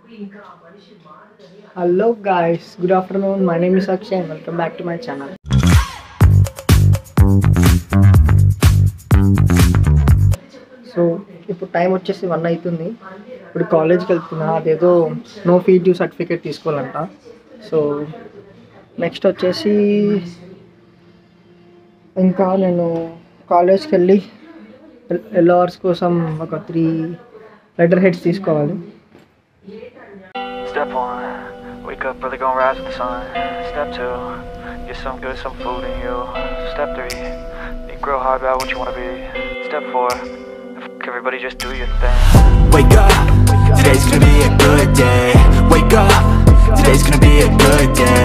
Hello guys, good afternoon. My name is Akshay and welcome back to my channel. So ఇప్పుడు time వచ్చేసి one అవుతుంది ఇప్పుడు కాలేజ్కి వెళ్తున్నా అదేదో నో ఫీ డ్యూ సర్టిఫికేట్ తీసుకోవాలంట సో నెక్స్ట్ వచ్చేసి ఇంకా నేను కాలేజ్కి వెళ్ళి ఎల్ఓఆర్స్ కోసం ఒక త్రీ లెటర్ హెడ్స్ తీసుకోవాలి Step one, wake up early, gonna rise with the sun. Step two, get some good, some food in you. Step three, think real hard about what you wanna be. Step four, f- everybody just do your thing. Wake up, today's gonna be a good day. Wake up, today's gonna be a good day.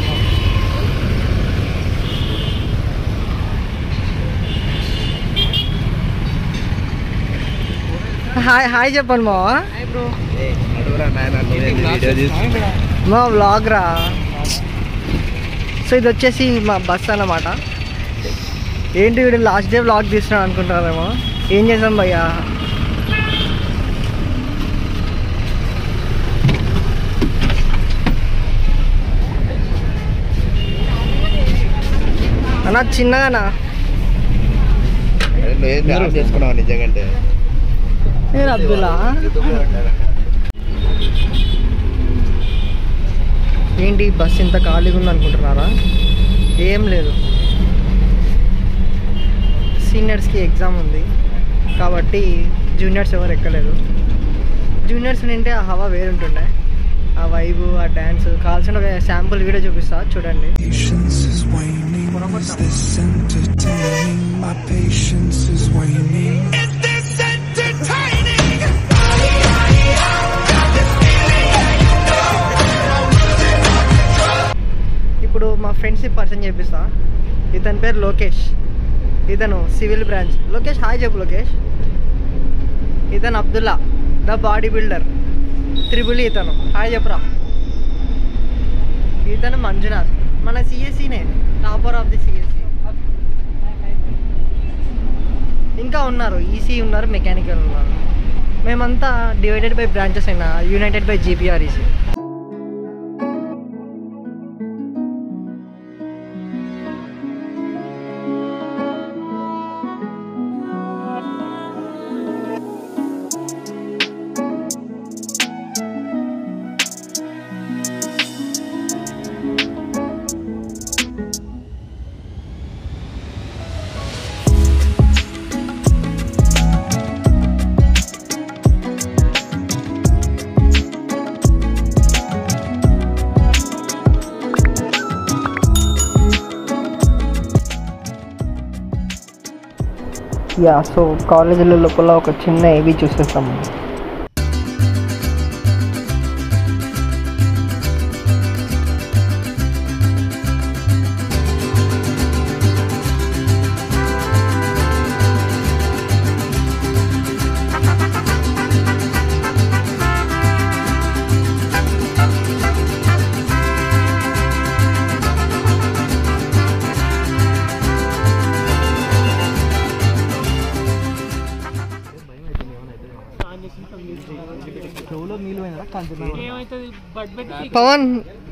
Hi hi చెప్పండి మా మా vlog రా so ఇది వచ్చేసి మా bus అన్నమాట ఏంటి వీడు లాస్ట్ డే వ్లాగ్ తీస్తున్నాడు అనుకుంటారేమో ఏం చేసాం భయ్యా అన్నా చిన్నగానా చేసుకున్నావు నిజంగా నేను అబ్దుల్లా ఏంటి బస్ ఇంత ఖాళీగా ఉంది అనుకుంటున్నారా ఏం లేదు సీనియర్స్కి ఎగ్జామ్ ఉంది కాబట్టి జూనియర్స్ ఎవరు ఎక్కలేదు జూనియర్స్ నింటే ఆ హవా వేరుంటుండే ఆ వైబు ఆ డ్యాన్స్ కావాల్సిన ఒక శాంపుల్ వీడియో చూపిస్తా చూడండి Patience is waning. Is this entertaining? My patience is waning. Is this entertaining? ఇప్పుడు మా ఫ్రెండ్స్ని పరిచయం చేపిస్తా ఇతని పేరు లోకేష్ ఇతను సివిల్ బ్రాంచ్ లోకేష్ హాయ్ చెప్పు లోకేష్ ఇతను Abdullah the body builder triple ఇతను హాయ్ చెప్పురా ఇతను మంజునాథ్ మన సిఎస్సినే టాపర్ ఆఫ్ ది సిఎస్సి ఇంకా ఉన్నారు ఈసీ ఉన్నారు మెకానికల్ ఉన్నారు మేమంతా డివైడెడ్ బై బ్రాంచెస్ అయినా united by GPREC yeah so కాలేజీల లోపల ఒక చిన్న ఏవి చూసేస్తాము పవన్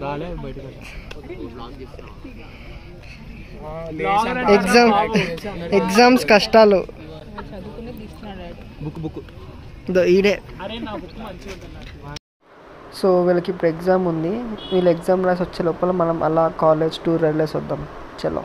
ఎగ్జామ్ ఎగ్జామ్స్ కష్టాలు ఇదో ఈడే సో వీళ్ళకి ఇప్పుడు ఎగ్జామ్ ఉంది వీళ్ళు ఎగ్జామ్ రాసి వచ్చే లోపల మనం అలా కాలేజ్ టూర్ వెళ్ళేసి వద్దాం చలో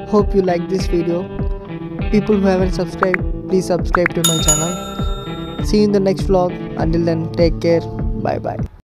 hope you like this video people who haven't subscribed please subscribe to my channel see you in the next vlog until then take care bye bye